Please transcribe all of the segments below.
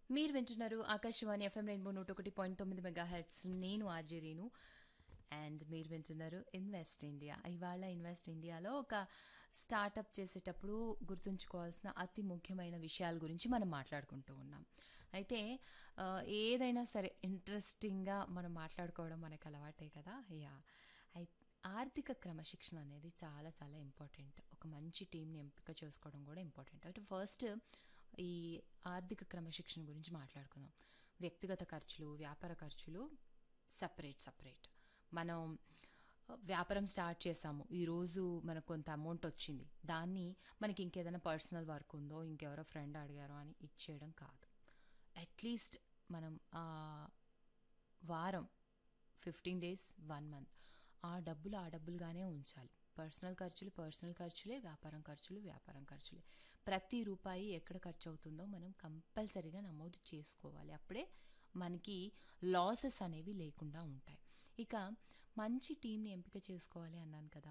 మీరు వింటున్నారు Akashvani FM rainbow నూట ఒకటి పాయింట్ తొమ్మిది మెగా హెడ్స్ నేను ఆర్జే రేణు అండ్ మీరు వింటున్నారు ఇన్వెస్ట్ ఇండియా ఇవాళ ఇన్వెస్ట్ ఇండియాలో ఒక స్టార్టప్ చేసేటప్పుడు గుర్తుంచుకోవాల్సిన అతి ముఖ్యమైన విషయాల గురించి మనం మాట్లాడుకుంటూ ఉన్నాం అయితే ఆ, ఏదైనా సరే ఇంట్రెస్టింగ్గా మనం మాట్లాడుకోవడం మనకు అలవాటే కదా యా అయితే ఆర్థిక క్రమశిక్షణ అనేది చాలా చాలా ఇంపార్టెంట్ ఒక మంచి టీంని ఎంపిక చేసుకోవడం కూడా ఇంపార్టెంట్ అయితే ఫస్ట్ ఈ ఆర్థిక క్రమశిక్షణ గురించి మాట్లాడుకుందాం వ్యక్తిగత ఖర్చులు వ్యాపార ఖర్చులు సపరేట్ సపరేట్ మనం వ్యాపారం స్టార్ట్ చేసాము ఈరోజు మనకు కొంత అమౌంట్ వచ్చింది దాన్ని మనకి ఇంకేదైనా పర్సనల్ వర్క్ ఉందో ఇంకెవరో ఫ్రెండ్ అడిగారో అని ఇచ్చేయడం కాదు అట్లీస్ట్ మనం ఆ వారం ఫిఫ్టీన్ డేస్ వన్ మంత్ ఆ డబ్బులు ఆ డబ్బులుగానే ఉంచాలి పర్సనల్ ఖర్చులు పర్సనల్ ఖర్చులే వ్యాపారం ఖర్చులు వ్యాపారం ఖర్చులే ప్రతి రూపాయి ఎక్కడ ఖర్చు అవుతుందో మనం కంపల్సరీగా నమోదు చేసుకోవాలి అప్పుడే మనకి లాసెస్ అనేవి లేకుండా ఉంటాయి ఇక మంచి టీంని ఎంపిక చేసుకోవాలి అన్నాను కదా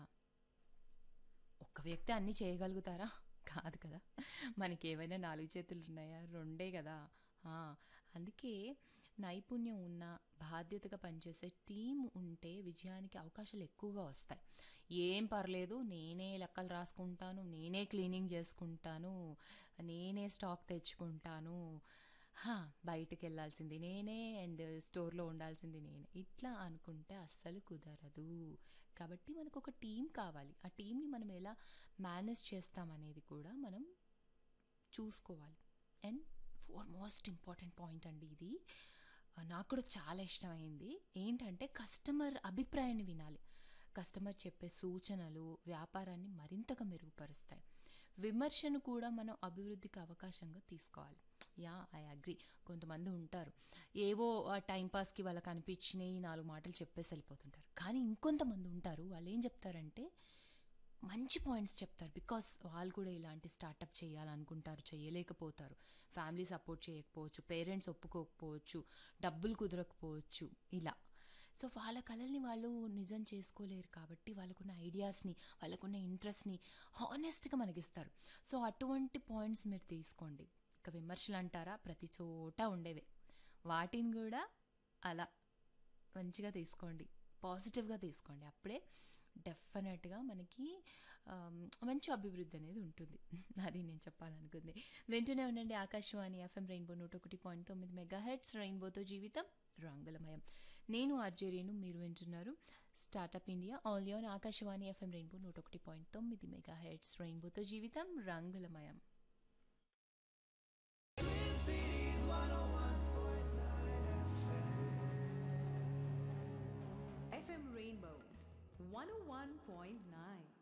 ఒక్క వ్యక్తి అన్నీ చేయగలుగుతారా కాదు కదా మనకి ఏవైనా నాలుగు చేతులు ఉన్నాయా రెండే కదా ఆ, అందుకే నైపుణ్యం ఉన్న బాధ్యతగా పనిచేసే టీం ఉంటే విజయానికి అవకాశాలు ఎక్కువగా వస్తాయి ఏం పర్లేదు నేనే లెక్కలు రాసుకుంటాను నేనే క్లీనింగ్ చేసుకుంటాను నేనే స్టాక్ తెచ్చుకుంటాను హా, బయటికి వెళ్ళాల్సింది నేనే అండ్ స్టోర్లో ఉండాల్సింది నేనే ఇట్లా అనుకుంటే అస్సలు కుదరదు కాబట్టి మనకు ఒక టీం కావాలి ఆ టీంని మనం ఎలా మేనేజ్ చేస్తామనేది కూడా మనం చూసుకోవాలి and four most important point అండి ఇది ఆ, నాకు కూడా చాలా ఇష్టమైంది ఏంటంటే కస్టమర్ అభిప్రాయాన్ని వినాలి కస్టమర్ చెప్పే సూచనలు వ్యాపారాన్ని మరింతగా మెరుగుపరుస్తాయి విమర్శను కూడా మనం అభివృద్ధికి అవకాశంగా తీసుకోవాలి యా ఐ అగ్రి కొంతమంది ఉంటారు ఏవో టైంపాస్కి వాళ్ళకి అనిపించినవి నాలుగు మాటలు చెప్పేసి వెళ్ళిపోతుంటారు కానీ ఇంకొంతమంది ఉంటారు వాళ్ళు ఏం చెప్తారంటే మంచి పాయింట్స్ చెప్తారు బికాస్ వాళ్ళు కూడా ఇలాంటి స్టార్టప్ చేయాలనుకుంటారు చేయలేకపోతారు ఫ్యామిలీ సపోర్ట్ చేయకపోవచ్చు పేరెంట్స్ ఒప్పుకోకపోవచ్చు డబ్బులు కుదరకపోవచ్చు ఇలా సో వాళ్ళ కళల్ని వాళ్ళు నిజం చేసుకోలేరు కాబట్టి వాళ్ళకున్న ఐడియాస్ని వాళ్ళకున్న ఇంట్రెస్ట్ని హానెస్ట్గా మనకిస్తారు సో అటువంటి పాయింట్స్ మీరు తీసుకోండి ఇక విమర్శలు అంటారా ప్రతి చోట ఉండేవే వాటిని కూడా అలా మంచిగా తీసుకోండి పాజిటివ్గా తీసుకోండి అప్పుడే డెఫినెట్గా మనకి ఆమ్, మంచి అభివృద్ధి అనేది ఉంటుంది అది నేను చెప్పాలనుకుంది వింటూనే ఉండండి ఆకాశవాణి ఎఫ్ఎం రెయిన్బో నూట ఒకటి పాయింట్ తొమ్మిది మెగా హెడ్స్ రెయిన్బోతో జీవితం రంగులమయం నేను ఆర్జేరీను మీరు వింటున్నారు స్టార్టప్ ఇండియా ఆల్ యోన్ ఆకాశవాణి ఎఫ్ఎం రెయిన్బో నూట ఒకటి పాయింట్ తొమ్మిది మెగా హెడ్స్ రెయిన్బోతో జీవితం రంగులమయం FM Rainbow 101.9.